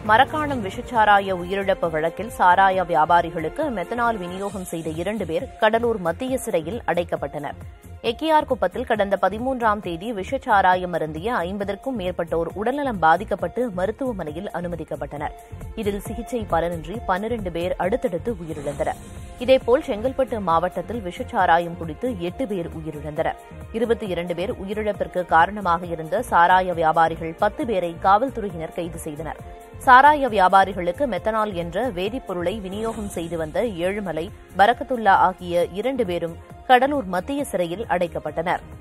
மரக்காணம் விஷச்சாராய உயிரிழப்பு வழக்கில் சாராய வியாபாரிகளுக்கு மெத்தனால் விநியோகம் செய்த இரண்டு பேர் கடலூர் மத்திய சிறையில் அடைக்கப்பட்டனர் எக்கியார் குப்பத்தில் கடந்த பதிமூன்றாம் தேதி விஷச்சாராயம் அருந்திய ஐம்பதற்கும் மேற்பட்டோர் உடல்நலம் பாதிக்கப்பட்டு மருத்துவமனையில் அனுமதிக்கப்பட்டனர் இதில் சிகிச்சை பலனின்றி பன்னிரண்டு பேர் அடுத்தடுத்து உயிரிழந்தனர் இதேபோல் செங்கல்பட்டு மாவட்டத்தில் விஷச்சாராயம் குடித்து எட்டு பேர் உயிரிழந்தனர் இருபத்தி இரண்டு பேர் உயிரிழப்பிற்கு காரணமாக இருந்த சாராய வியாபாரிகள் பத்து பேரை காவல்துறையினர் கைது செய்தனர் சாராய வியாபாரிகளுக்கு மெத்தனால் என்ற வேதிப்பொருளை விநியோகம் செய்து வந்த ஏழுமலை பரக்கத்துல்லா ஆகிய இரண்டு பேரும் கடலூர் மத்திய சிறையில் அடைக்கப்பட்டனர்